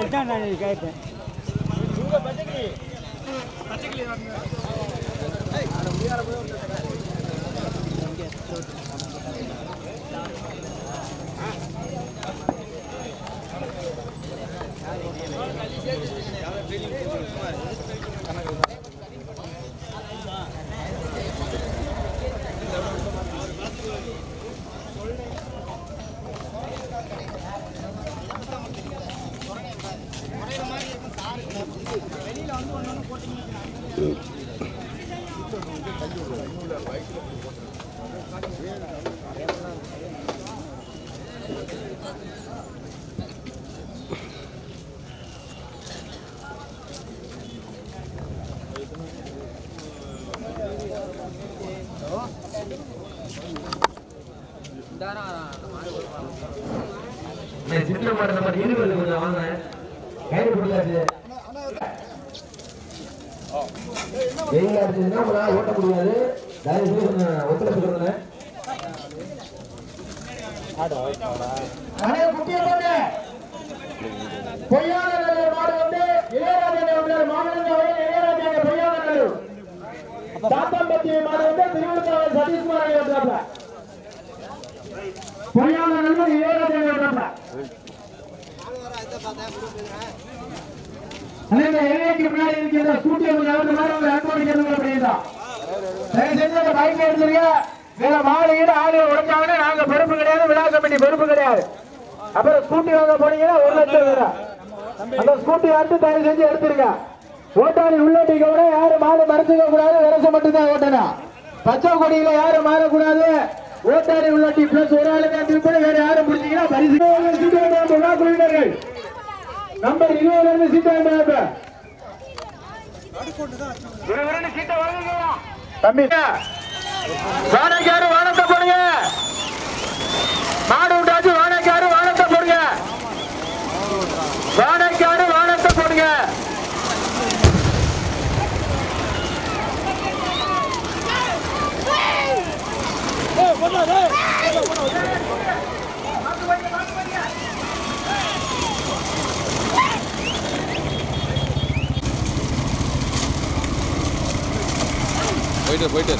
அதுதான் நான் கேட்டேன் சின்ன மாடு நம்பர் இருபது கொஞ்சம் வாங்க கைது பிடிக்காது வெயிலா இருந்ததுன்னா உங்களால ஓட்ட முடியாது தயவு செய்து கொஞ்சம் ஒத்துழைப்பு கொடுங்க அனைத்து குட்டியை போட்டு பொய்யான நல்லூர் மாடு வந்து இளையராஜன் அவர்கள் மாநிலங்களவை இளையராஜன் பொய்யான நல்லூர் தாத்தம்பட்டி மாடு வந்து திருவிழாவை சதீஷ்குமார் இருக்கிறாப்ல பொய்யான நல்லூர் இளையராஜன் இருக்கிறாப்ல அனைத்து எல்லைக்கு முன்னாடி இருக்கின்ற ஸ்கூட்டி கொஞ்சம் அவருக்கு மாதிரி உங்களை அனுமதி கேட்கணும் அப்படின்னா தயவு செஞ்சு அந்த பைக் எடுத்துருங்க வேற மாடு ஈடு ஆடு உடைஞ்சாங்கன்னா நாங்க பொறுப்பு கிடையாது விழா கமிட்டி பொறுப்பு கிடையாது அப்புறம் ஸ்கூட்டி வாங்க போனீங்கன்னா ஒரு லட்சம் வேற அந்த ஸ்கூட்டி வந்து தயவு செஞ்சு எடுத்துருங்க ஓட்டாளி உள்ளட்டிக்க கூட யாரும் மாடு மறைச்சிக்க கூடாது விரச மட்டும் தான் ஓட்டணும் பச்சை கொடியில யாரும் மாறக்கூடாது ஓட்டாளி உள்ளட்டி பிளஸ் ஒரு ஆளுக்கு அஞ்சு கூட வேற யாரும் பிடிச்சீங்கன்னா பரிசு சீட்டு வேண்டாம் விழா குழுவினர்கள் நம்பர் இருபதுல இருந்து சீட்டு வேண்டாம் தம்பி வாடகையாரு வானத்தை போடுங்க மாடு விட்டாச்சு வாடகையாரு வானத்தை போடுங்க வாடகையாரு வானத்தை போடுங்க போயிட்டு போயிட்டு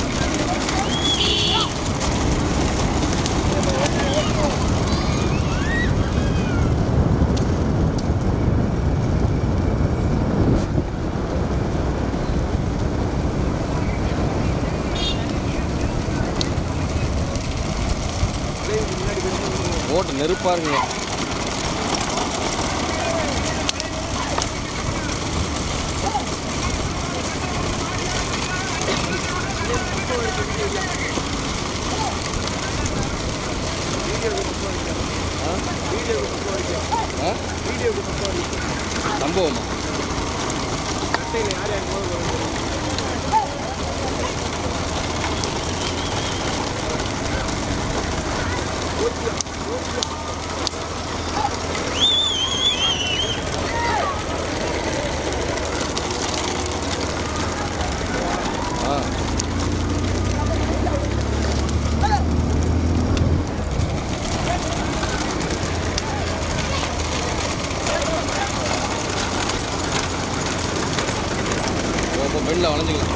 ஓட்டு நெருப்பா இருக்குங்க ஆ? சம்பவமா ஆ இப்போ வெளில வளைஞ்சிக்கலாம்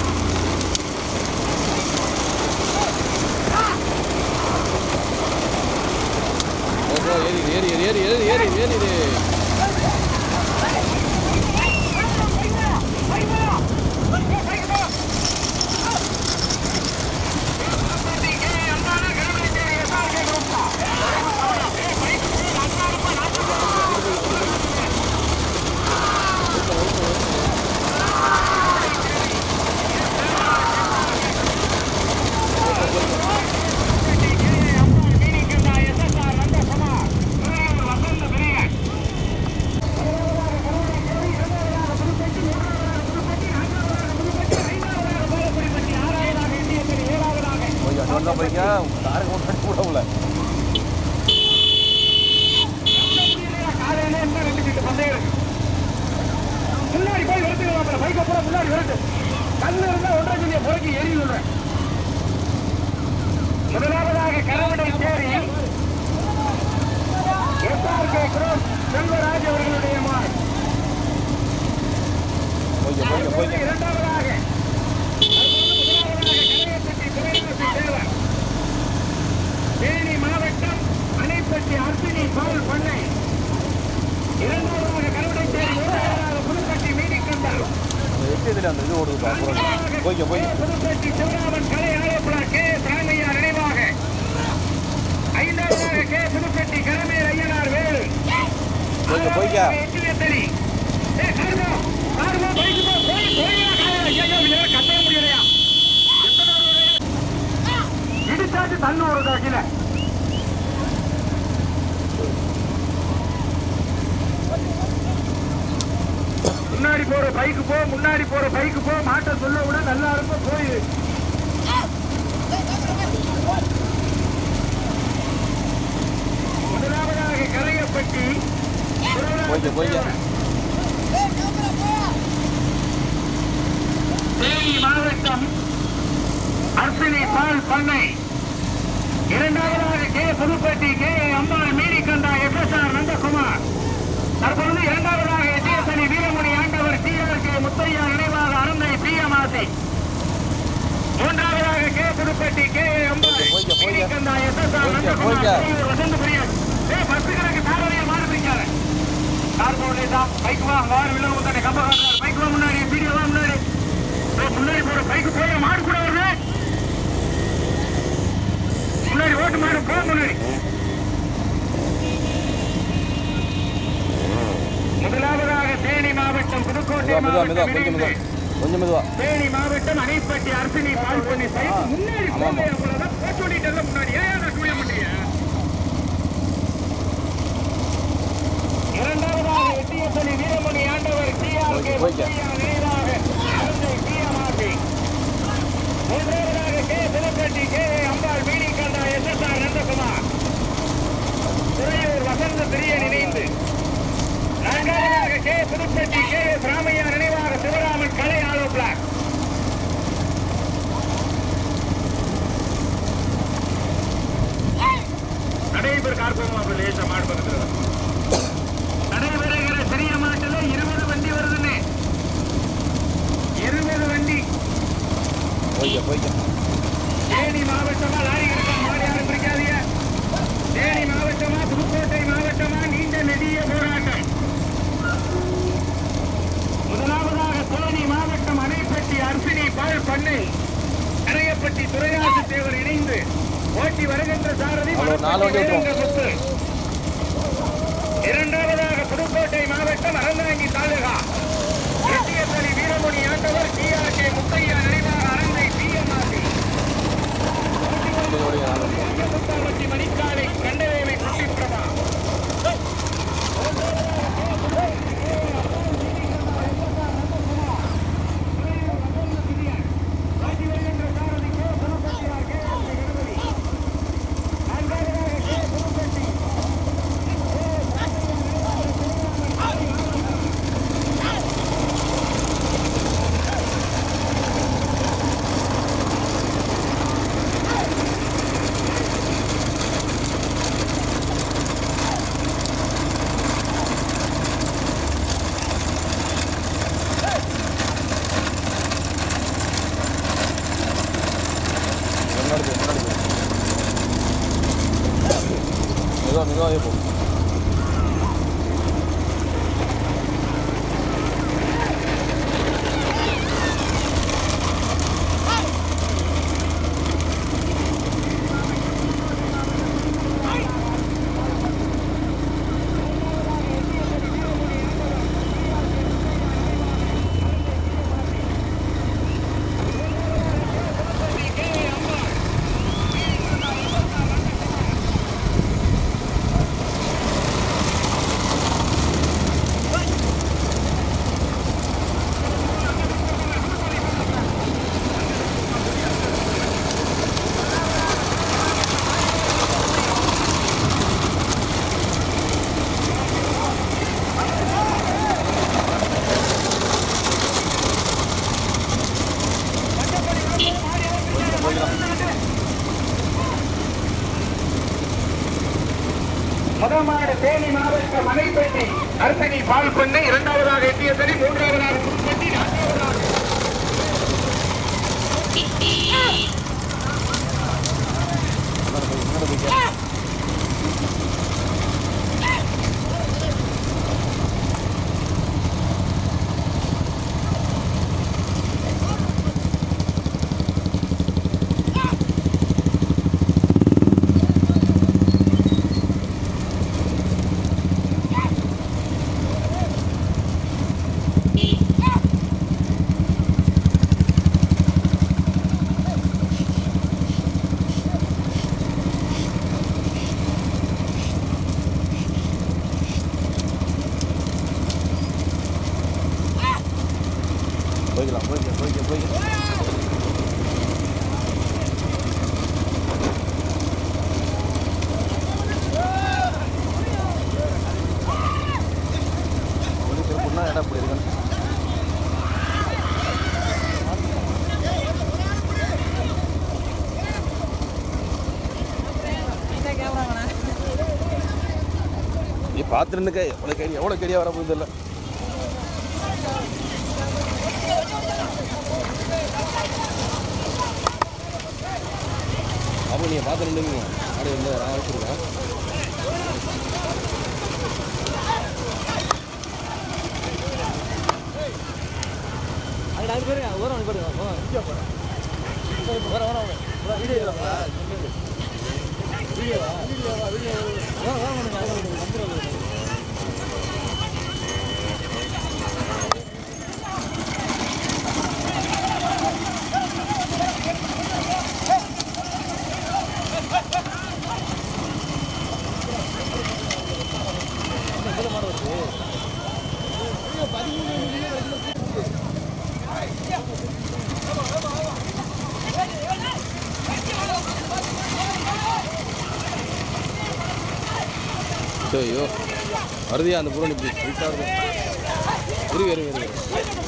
ஓ ஏறி ஏறி ஏறி ஏறி ஏறி ஏறி ஏறி கொஞ்சம் அட்வான்ஸாக போய்க்க காருக்கு முன்னாடி கூட உள்ள முன்னாடி போய் எடுத்துக்கலாம் பைக் அப்புறம் முன்னாடி விரட்டு கண்ணு இருந்தா ஒன்றரை சொல்லிய முறைக்கு எரி விடுறேன் முதலாவதாக கரவடை சேரி எஸ்ஆர்கே குரோஸ் செல்வராஜ் அவர்களுடைய மா- போய்க்க. இரண்டாவதாக கரையப்பட்டி துறைமுகத்தை தேவர் தேனி மாவட்டம் அணைப்பட்டி அர்ஜுனி பால் பண்ணை இரண்டாவதாக கருவடைச்சேரி மூன்றாவதாக புதுப்பட்டி மீனிக்கந்தால் அந்த எட்டு இதில் அந்த இது ஓடுதுப்பா போய்க்க போய்க்க புதுப்பட்டி சிவராமன் கலை ஆலப்புழா கே எஸ் ராமையா நினைவாக ஐந்தாவதாக கே புதுப்பட்டி கரமேல் ஐயனார் வேலு போய்க்க, போய்க்க. ஆறாவதாக எட்டியத்தடி. ஏய், காருமா, காருமா, பைக்கு போ, போய், போய்யா, காலையில. ஐயோ, இதெல்லாம் கட்டவே முடியலையா? எத்தனை ஒரு வேலையா? இடிச்சாச்சு தள்ளு ஒரு கீழே முன்னாடி போற பைக்கு போ முன்னாடி போற பைக்கு போ மாட்ட சொல்ல விட நல்லா இருக்கும் போய் முதலாவதாக கரையப்பட்டி போய்க்க போய்க்க தேனி மாவட்டம் அர்ச்சனை பால் பண்ணை இரண்டாவதாக கே புதுப்பட்டி கே அம்பாள் மீனிகண்டா எஸ் எஸ் ஆர் நந்தகுமார் தற்பொழுது இரண்டாவதாக எட்டியசனி வீரமணி ஆண்டவர் டி ஆர் கே முத்தையா நினைவாக அருந்தை பி எம் ஆசி மூன்றாவதாக கே புதுப்பட்டி கே அம்பாள் போய்க்க, போய்க்க. மீனிகண்டா எஸ் எஸ் ஆர் போய்க்க, நந்தகுமார் போய்க்க. பெரியவர் வசந்த பிரியன் ஏய் பஸ் கணக்கு சாரணையை மாறு பிடிக்காத கார் போடலே தான் பைக் வா அங்க வாரு வில்லு முத்தானே கம்ப காட்டுறாரு பைக் வா முன்னாடி வீடியோ வா முன்னாடி ஏய், முன்னாடி போற பைக் போய் மாடு கூட வருது முன்னாடி ஓட்டு மாடு போ முன்னாடி முதலாவதாக தேனி மாவட்டம் புதுக்கோட்டை மெதுவா மெதுவா மெதுவா மாவட்டம் கொஞ்சம் மெதுவா இணைந்து கொஞ்சம் மெதுவா தேனி மாவட்டம் அணைப்பட்டி அரசனி பால் பண்ணி சைட் முன்னாடி ஆமா, ஆமா. போங்க அவ்வளவுதான் போட்டு ஓட்டிட்டு முன்னாடி ஏன் நான் சூழிய மாட்டீங்க இரண்டாவதாக எட்டியப்பள்ளி வீரமணி ஆண்டவர் டிஆர்கே போய்க்க. நினைவாக அருந்தை பிஎம்ஆர்பி மூன்றாவதாக கே சிவப்பட்டி கே அம்பாள் மீனிகண்டா S S R Nandakumar Thuraiyur Vasantha Priyan இணைந்து நான்காவதாக K Puduppatti K S Ramaiah நினைவாக சிவராமன் கலை ஆலோ பிளாக் நடைபெற கார்போமா லேசா மாடு பக்கத்துல நடைபெறுகிற சிறிய மாட்டுல இருபது வண்டி வருதுன்னு இருபது வண்டி போய்க்க போய்க்க தேனி மாவட்டமா லாரி கிடக்கும் மாடு யாரும் பிடிக்காதீங்க தேனி மாவட்டமா புதுக்கோட்டை மாவட்டமா நீண்ட நெடிய போராட்டம் முதலாவதாக தேனி மாவட்டம் அணைப்பட்டி அர்சினி பால் பண்ணை கரையப்பட்டி துறையாசு தேவர் இணைந்து ஓட்டி வருகின்ற சாரதி அவ்வளோ, நாலு வண்டி வீரங்க சொத்து இரண்டாவதாக புதுக்கோட்டை மாவட்டம் அறந்தாங்கி தாலுகா எட்டியப்பள்ளி வீரமணி ஆண்டவர் டி ஆர் கே முத்தையா நினைவாக அரங்கை பிஎம்ஆர்டி கொஞ்சம் ஓடிங்க நாலு வண்டி. முத்தாமட்டி மணிக்காலை கண்டவேவை குட்டிப்பிரபா முன்னாடி போ, முன்னாடி போ. மெதுவா மெதுவாவே போ முதமாடு தேனி மாவட்டம் மலைப்பட்டி அரசனி பால் பண்ணை இரண்டாவதாக எட்டிய சரி மூன்றாவதாக புதுப்பட்டி நான்காவதாக போய்க்கலாம் போய்க்கலாம் போய்க்கலாம் போய்க்கலாம் பொண்ணா இடம் இப்படி இருக்கணும் நீ பார்த்துருந்துக்க எவ்வளோ கேடி எவ்வளோ கேடியாக வர போகுது இல்லை அப்போ நீங்கள் பார்த்து நின்றுங்க அப்படி வந்து நான் வச்சுருக்கேன் ஐயோ வருதியா அந்த புறம் இப்படி ஸ்ட்ரிக்டாக இருக்கு இருக்கு இருக்கு இருக்கு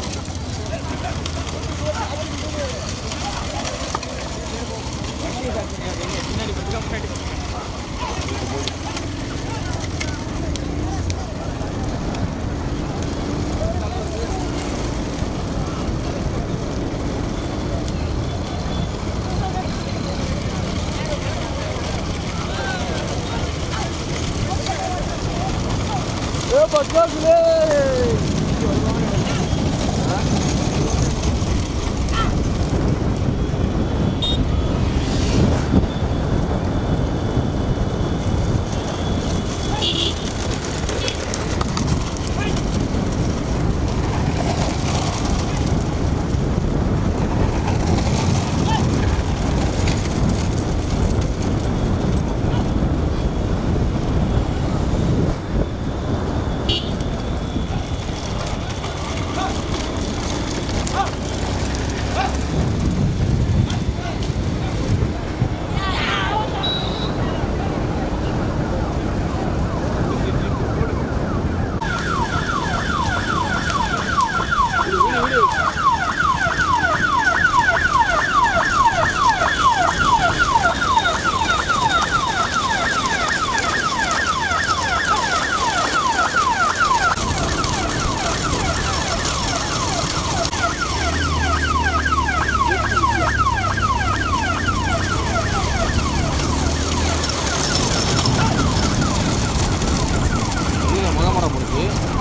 இது மகமரம் முடிச்சு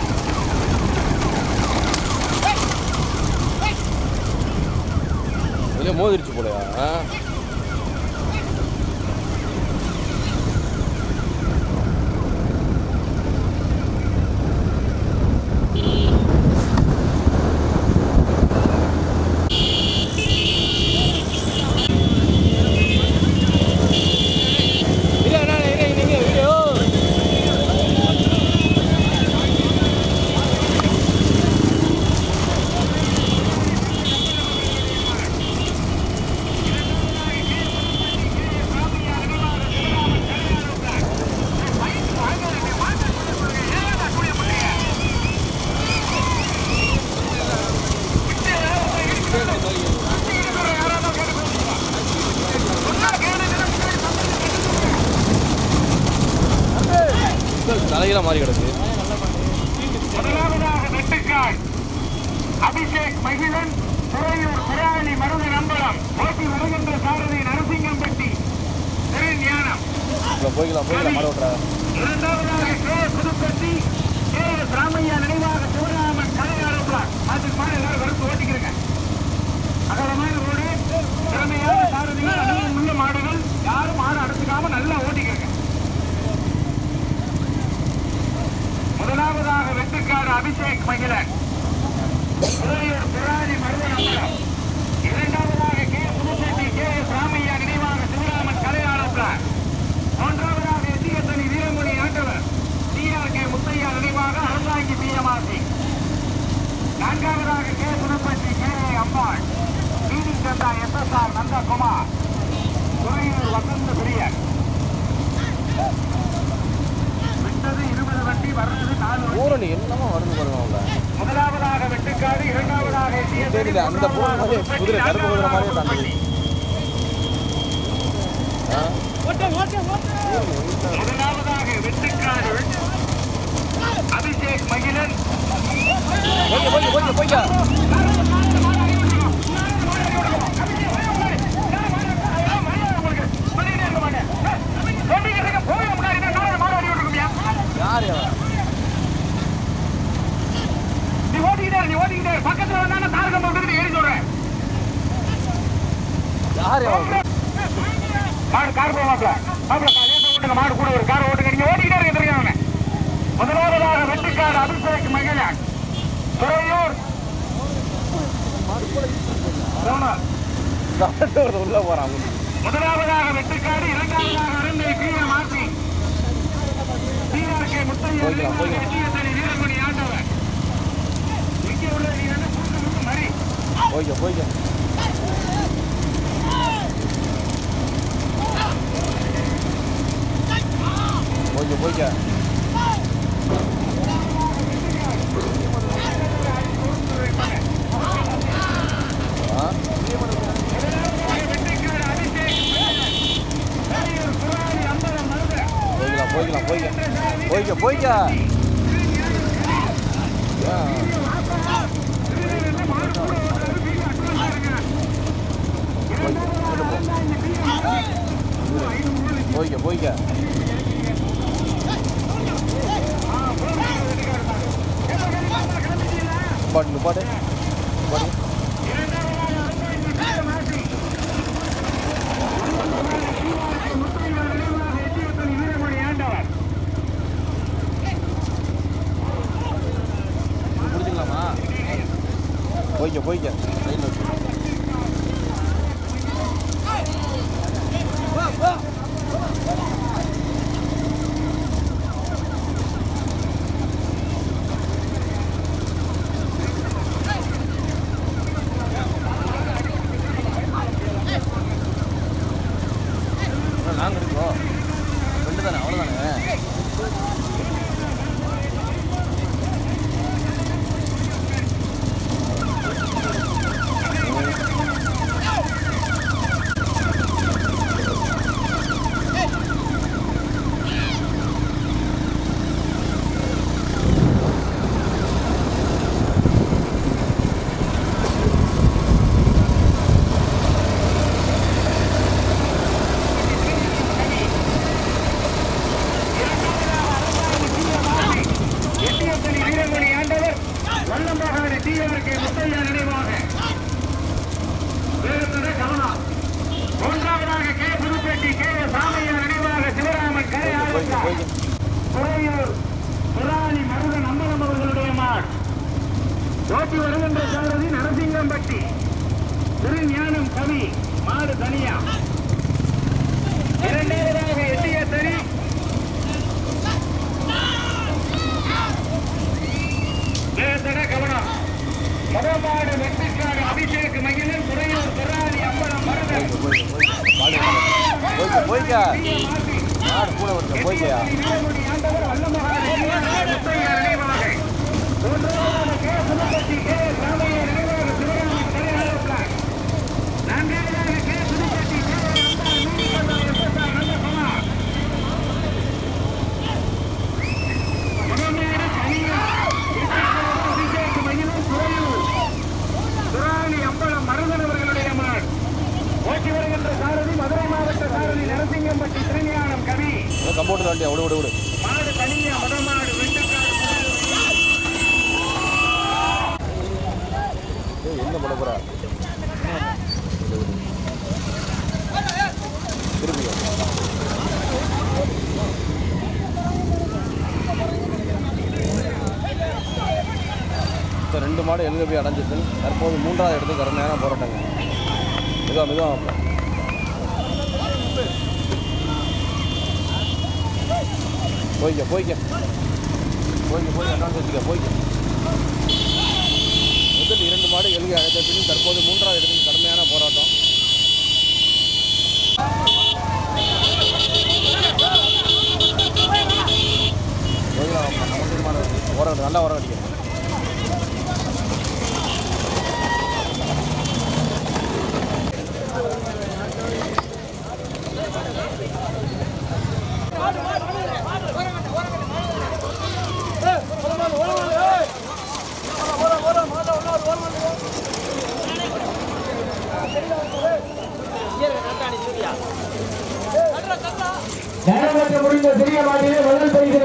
வெளியே மோதிருச்சு போலையா ஆ? இரு, அண்ணா, இரு, இரு, இரு, இரு. தலையில மாறி கிடக்கு முதலாவதாக வெட்டுக்காய் அபிஷேக் மகிழன் துறையூர் புறாணி மருது நம்பல அம்பலம் போட்டி வருகின்ற சாரதி நரசிங்கம்பட்டி திரு ஞானம் இப்போ போய்க்கலாம் போய்க்கலாம் மாட விட்றா இரண்டாவதாக K Puduppatti K S Ramaiah நினைவாக சிவராமன் கலையாளர் அதுக்கு மேல எல்லாரும் கருத்து ஓட்டிக்கிறங்க அகலமான ரோடு திறமையான சாரதிகள் அனுபவம் உள்ள மாடுகள் யாரும் மாடு அடைச்சுக்காம நல்லா ஓட்டிக்கிறங்க முதலாவதாக வெட்டுக்காடு அபிஷேக் மகிழன் புதையூர் புராணி மருதன் அம்பலம் இரண்டாவதாக K Puduppatti K S Ramaiah நினைவாக சிவராமன் கலையாளர் பிளான் மூன்றாவதாக எத்தியத்தனி வீரமணி ஆண்டவர் டிஆர் கே முத்தையா நினைவாக அருள்வாங்கி பிஎம்ஆர்சி நான்காவதாக K Puduppatti K A Ambal டிடி சந்தா S S R Nandakumar Thuraiyur Vasantha Priyan விட்டது இருபது வண்டி வர்றது நாலு வண்டி பூரணி என்னமோ வருது பாருங்க அவங்கள முதலாவதாக வெட்டுக்காடு இரண்டாவதாக எத்தியத்தனி, தெரியல அந்த பூரணி மாதிரி மூன்றாவதாக குதிரை கருப்பு குதிரை மாதிரியே நான்காவதாக தாண்டுது ஆ முதலாவதாக வெட்டுக்காடு அபிஷேக் மகிழன் போய்க்க போய்க்க போய்க்க போய்க்க யார் அவன் நீ ஓட்டிக்கிட்டே இரு, நீ ஓட்டிக்கிட்டே இரு. பக்கத்துல வந்தா நான் தாரகம் போட்டுக்கிட்டு ஏறி சொல்றேன் யார் அவன் மாடு கார் போக மாப்பிள மாப்பிள லேசா ஓட்டுங்க மாடு கூட ஒரு கார் ஓட்டுங்க நீங்க ஓட்டிக்கிட்டே இருக்க தெரியும் அவனை முதலாவதாக வெட்டுக்காடு அபிஷேக் மகிழன் துறையூர் சோனார். ஒருத்தன் உள்ள போறான் அவங்க முதலாவதாக வெட்டுக்காடு இரண்டாவதாக அருந்தை கீழ மாற்றி டிஆர்கே முத்தையா போய்க்கலாம், போய்க்கலாம். எட்டியத்தனி வீரமணி ஆண்டவர் இங்கே உள்ள நீ என்ன கூட்டு முட்டு மறி போய்க்க போய்க்க போய்க்க போய்க்க ஆ வெட்டுக்காடு அபிஷேக் துறையூர் புறாணி அம்பலம் மருத போய்க்கலாம் போய்க்கலாம் போய்க்க போய்க்க போய்க்க ஆ. போய்க்க போய்க்க பாட்டு நிப்பாட்டு பாட்டு எட்டியத்தனி வீரமணி ஆண்டவர் பிடிச்சிக்கலாமா போய்க்க போய்க்க சைடில் வச்சு நாங்கள் இருக்கோம் ரெண்டு தானே அவ்வளோதானே எட்டியத்தனி வீரமணி ஆண்டவர் வல்லம்பகாடு டிஆர்கே முத்தையா நினைவாக வேறுத்தட கமலம் மூன்றாவதாக K Puduppetti K S Ramaiah நினைவாக சிவராமன் கரை போய்க்க ஆளுநர் போய்க்க துறையூர் புராணி மருதன் அம்பலம் அவர்களுடைய மாட் ஓட்டி வருகின்ற சாரதி நரசிங்கம்பட்டி திருஞானம் கவி மாடு தனியா இரண்டாவதாக எட்டிய தறி லேசட கவனம் மதமாடு வெற்றிக்காடு அபிஷேக் மகிழன் துறையூர் புராணி அம்பலம் மருதன் போய்க்க போய்க்க மாடு கூட வருது போய்க்கயா வீரமணி ஆண்டவர் வல்லமகாடு டிஆர்கே முத்தையா நினைவாக மூன்றாவதாக K Puduppatti K S Ramaiah நினைவாக சிவராமன் கரை ஆளுநர் நான்காவதாக K Puduppatti K S Ambal நீதிமன்றம் எஸ் எஸ் ஆர் நந்தகுமார் முதன்மையான தனியா அபிஷேக் மகிழும் துறையூர் துராணி அம்பலம் மருதன் அவர்களுடைய மாடு மொத்தம் ரெண்டு மாடு எழுத போய் அடைஞ்சிட்டு தற்போது மூன்றாவது இடத்துக்கு கடுமையான போராட்டங்க மெதுவா மெதுவா வாப்பா. போய்க்க போய்க்க போய்க்க போய் அட்வான்ஸ் வச்சுக்க போய்க்க முதல் இரண்டு மாடு எழுதி அழைத்த பின் தற்போது மூன்றாவது இடத்துக்கு கடுமையான போராட்டம் போய்க்கலாம் வாப்பா. நமக்கு மாடு வருது. ஓரம் நல்லா ஓரம் அடிக்கும் நேரம் முடிந்த சிறிய மாட்டிலே முதல் பரிசு